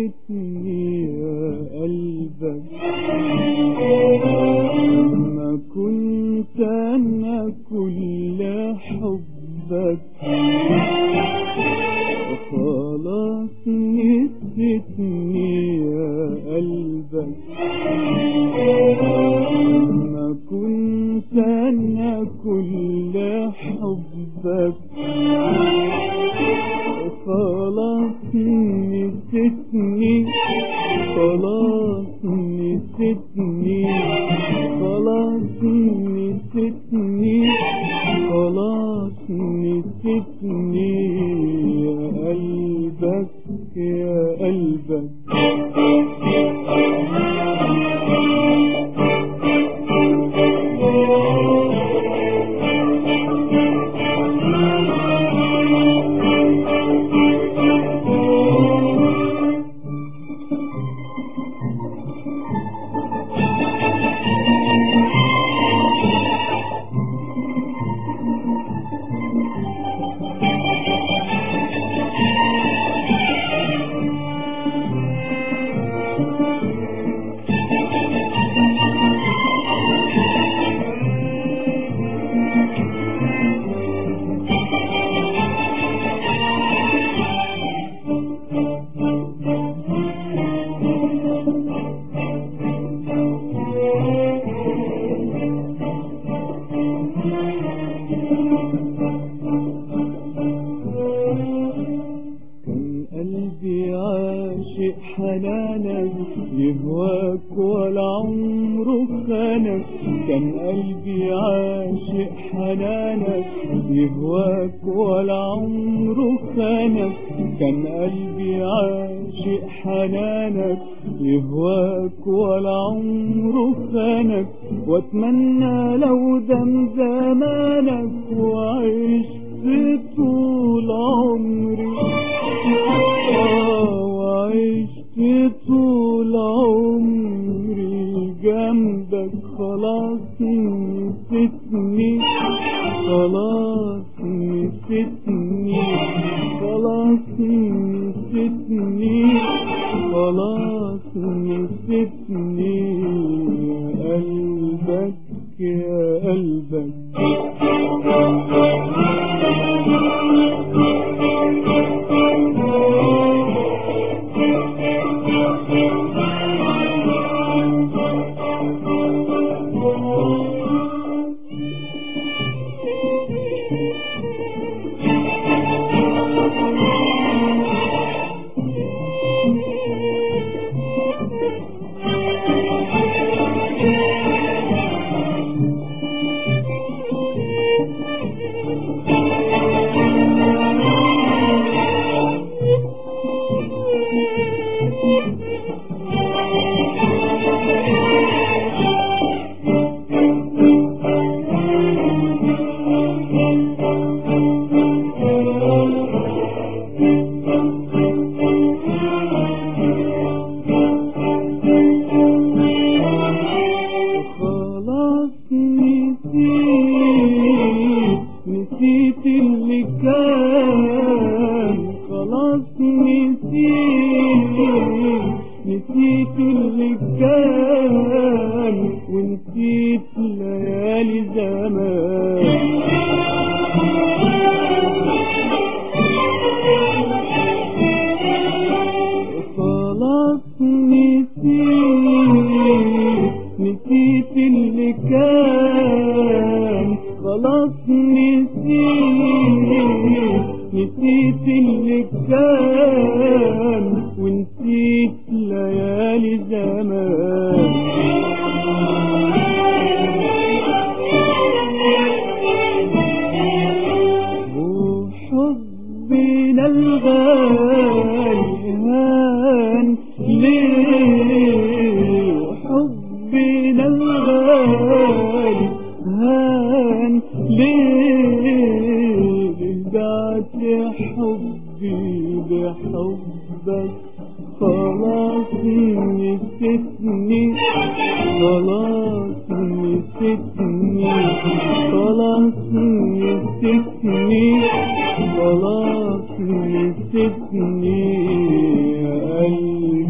نسيتني يا قلبك ما كنت انا كل حبك خلاص نسيتني يا قلبك ما كنت انا كل حبك خلاص نسيتني خلاص نسيتني خلاص نسيتني خلاص نسيتني يا قلبك يا قلبك كان قلبي عاشق حنانك يهواك ولا عمره خانك كان قلبي عاشق حنانك يهواك ولا عمره خانك كان قلبي عاشق حنانك يهواك ولا عمره خانك واتمنى لو دم زمانك وعشت طول عمري آه، وعشت طول عمري جنبك خلاص نسيتني خلاص نسيتني خلاص نسيتني خلاص نسيتني يا قلبك يا قلبك خلاص نسيت نسيت اللي كان خلاص نسيت نسيت اللي كان ونسيت ليالي زمان خلاص نسيت نسيت اللي كان خلاص نسيت نسيت اللي كان ونسيت ليالي زمان وحبنا الغالي هان ليه وحبنا الغالي هان ليه بعت حبي بحبك خلاص نسيتني خلاص نسيتني خلاص نسيتني خلاص نسيتني يا قلبي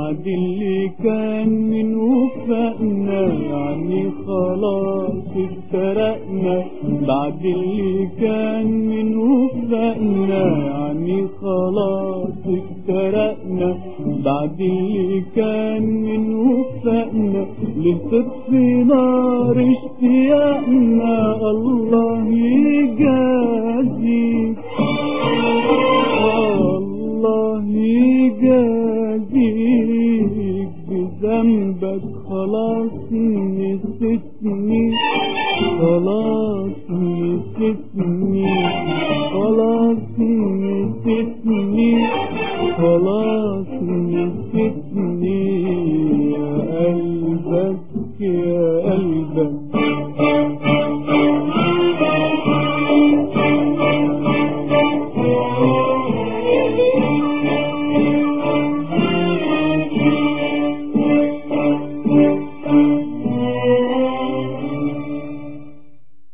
بعد اللي كان من وفقنا يعني خلاص افترقنا بعد اللي كان من وفقنا يعني خلاص افترقنا بعد اللي كان من وفقنا لتطفي نار اشتياقنا الله يجازيك الله يجازيك بذنبك خلاص نسيتني خلاص نسيتني